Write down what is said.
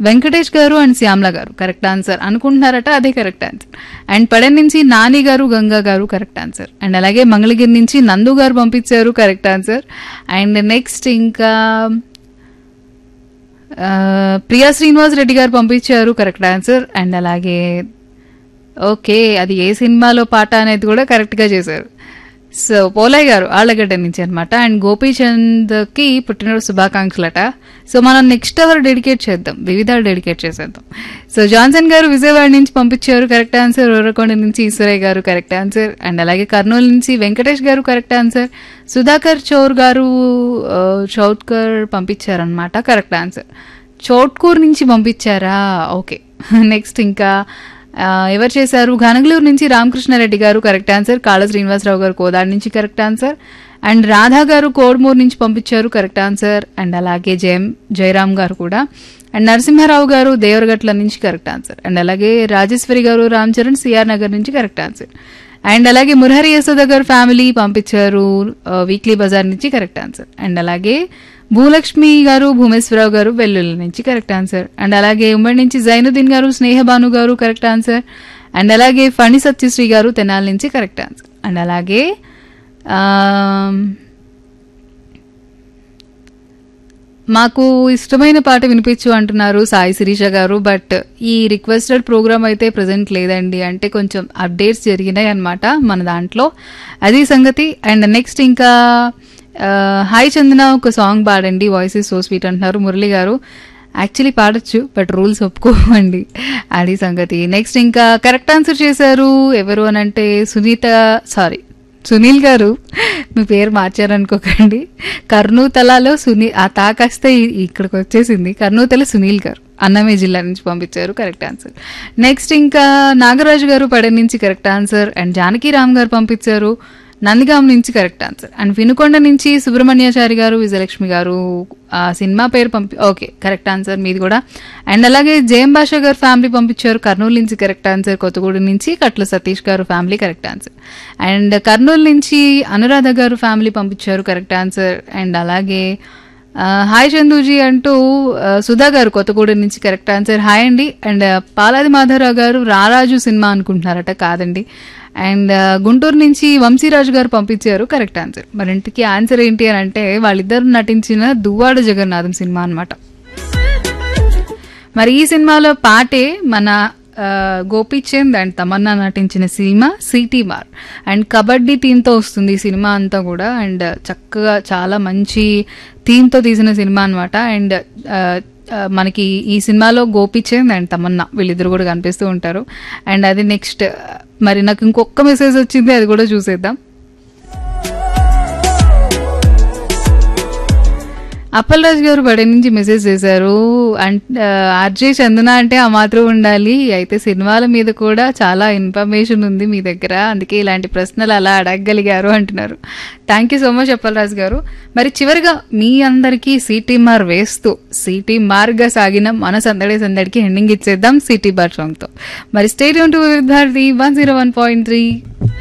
వెంకటేష్ గారు అండ్ శ్యామ్ల గారు correct answer అనుకుంటున్నారట అదే కరెక్ట్ ఆన్సర్ అండ్ పడన్ నుంచి నాని గారు గంగా గారు కరెక్ట్ ఆన్సర్ అండ్ అలాగే మంగళగిరి నుంచి నందు గారు పంపించారు కరెక్ట్ ఆన్సర్ అండ్ నెక్స్ట్ ఇంకా ఆ, ప్రియా శ్రీనివాస్ రెడ్డి గారు పంపించారు కరెక్ట్ ఆన్సర్ అండ్ అలాగే ఓకే అది ఏ సినిమాలో పాట అనేది కూడా కరెక్ట్గా చేశారు సో పోలయ్య గారు ఆళ్ళగడ్డ నుంచి అనమాట అండ్ గోపీచంద్కి పుట్టినరోజు శుభాకాంక్షలట సో మనం నెక్స్ట్ అవర్ డెడికేట్ చేద్దాం వివిధ డెడికేట్ చేసేద్దాం సో జాన్సన్ గారు విజయవాడ నుంచి పంపించారు కరెక్ట్ ఆన్సర్ ఉర్రకొండ నుంచి ఈశ్వరయ్య గారు కరెక్ట్ ఆన్సర్ అండ్ అలాగే కర్నూలు నుంచి వెంకటేష్ గారు కరెక్ట్ ఆన్సర్ సుధాకర్ చౌర్ గారు ఆ, చౌట్కర్ పంపించారనమాట కరెక్ట్ ఆన్సర్ చౌట్కూర్ నుంచి పంపించారా ఓకే నెక్స్ట్ ఇంకా ఆ, ఎవరు చేశారు ఘనగలూరు నుంచి రామకృష్ణారెడ్డి గారు కరెక్ట్ ఆన్సర్ కాళ శ్రీనివాసరావు గారు కోదాడి నుంచి కరెక్ట్ ఆన్సర్ అండ్ రాధా గారు కోడ్మూర్ నుంచి పంపించారు కరెక్ట్ ఆన్సర్ అండ్ అలాగే జయం జయరామ్ గారు కూడా అండ్ నరసింహారావు గారు దేవరగట్ల నుంచి కరెక్ట్ ఆన్సర్ అండ్ అలాగే రాజేశ్వరి గారు రామ్ చరణ్ సిఆర్ నగర్ నుంచి కరెక్ట్ ఆన్సర్ అండ్ అలాగే మురహరి యశోద గారు ఫ్యామిలీ పంపించారు ఆ, వీక్లీ బజార్ నుంచి కరెక్ట్ ఆన్సర్ అండ్ అలాగే భూలక్ష్మి గారు భూమేశ్వరరావు గారు వెల్లుల్లి నుంచి కరెక్ట్ ఆన్సర్ అండ్ అలాగే ఉమ్మడి నుంచి జైనుద్దీన్ గారు స్నేహబాను గారు కరెక్ట్ ఆన్సర్ అండ్ అలాగే ఫణి సత్యశ్రీ గారు తెనాలి నుంచి కరెక్ట్ ఆన్సర్ అండ్ అలాగే ఆమ్, మాకు ఇష్టమైన పాట వినిపించు అంటున్నారు సాయి శిరీష గారు బట్ ఈ రిక్వెస్టెడ్ ప్రోగ్రామ్ అయితే ప్రజెంట్ లేదండి అంటే కొంచెం అప్డేట్స్ జరిగినాయి అనమాట మన దాంట్లో అది సంగతి అండ్ నెక్స్ట్ ఇంకా ఆ, హాయ్ చందన ఒక సాంగ్ పాడండి వాయిస్ ఇస్ సో స్వీట్ అంటున్నారు మురళి గారు యాక్చువల్లీ పాడొచ్చు బట్ రూల్స్ ఒప్పుకోమండి అది సంగతి నెక్స్ట్ ఇంకా కరెక్ట్ ఆన్సర్ చేశారు ఎవరు అని అంటే సునీత సారీ సునీల్ గారు మీ పేరు మార్చారనుకోకండి కర్నూతలలో సునీ ఆ తాకాస్తే ఇ- ఇక్కడికి వచ్చేసింది కర్నూతల సునీల్ గారు అన్నమే జిల్లా నుంచి పంపించారు కరెక్ట్ ఆన్సర్ నెక్స్ట్ ఇంకా నాగరాజు గారు పడ నుంచి కరెక్ట్ ఆన్సర్ అండ్ జానకిరామ్ గారు పంపించారు నందిగాం నుంచి కరెక్ట్ ఆన్సర్ అండ్ వినుకొండ నుంచి సుబ్రహ్మణ్యాచారి గారు విజయలక్ష్మి గారు ఆ సినిమా పేరు పంపి ఓకే కరెక్ట్ ఆన్సర్ మీది కూడా అండ్ అలాగే జయం భాష గారు ఫ్యామిలీ పంపించారు కర్నూలు నుంచి కరెక్ట్ ఆన్సర్ కొత్తగూడెం నుంచి కట్ల సతీష్ గారు family correct answer and Kurnool నుంచి అనురాధ గారు ఫ్యామిలీ పంపించారు కరెక్ట్ ఆన్సర్ అండ్ అలాగే ఆ, హాయ్ చందూజీ అంటూ ఆ, సుధా గారు కొత్తగూడెం నుంచి కరెక్ట్ ఆన్సర్ హాయ్ అండి అండ్ ఆ, పాలాది మాధవరావు గారు రారాజు సినిమా అనుకుంటున్నారట కాదండి అండ్ ఆ, గుంటూరు నుంచి వంశీరాజు గారు పంపించారు కరెక్ట్ ఆన్సర్ మరి ఇంటికి ఆన్సర్ ఏంటి అని అంటే వాళ్ళిద్దరు నటించిన దువ్వాడ జగన్నాథం సినిమా అన్నమాట మరి ఈ సినిమాలో పాటే మన ఆ, గోపీచంద్ అండ్ తమన్నా నటించిన సినిమా సిటీ మార్ అండ్ కబడ్డీ థీమ్తో వస్తుంది ఈ సినిమా అంతా కూడా అండ్ చక్కగా చాలా మంచి థీమ్తో తీసిన సినిమా అనమాట అండ్ ఆ, ఆ, మనకి ఈ సినిమాలో గోపీచంద్ అండ్ తమన్నా వీళ్ళిద్దరు కూడా కనిపిస్తూ ఉంటారు అండ్ అది నెక్స్ట్ మరి నాకు ఇంకొక మెసేజ్ వచ్చింది అది కూడా చూసేద్దాం అప్పలరాజు గారు బడి నుంచి మెసేజ్ చేశారు అండ్ ఆర్జే చందన అంటే ఆ మాత్రం ఉండాలి అయితే సినిమాల మీద కూడా చాలా ఇన్ఫర్మేషన్ ఉంది మీ దగ్గర అందుకే ఇలాంటి ప్రశ్నలు అలా అడగగలిగారు అంటున్నారు thank you so much Appalaraju గారు మరి చివరిగా మీ అందరికీ సిటీ మార్ వేస్తూ సిటీ మార్గా సాగిన మన సందడి సందడికి ఎండింగ్ ఇచ్చేద్దాం సిటీ బార్ సాంగ్తో మరి స్టేడియం టు Bharati one zero one point three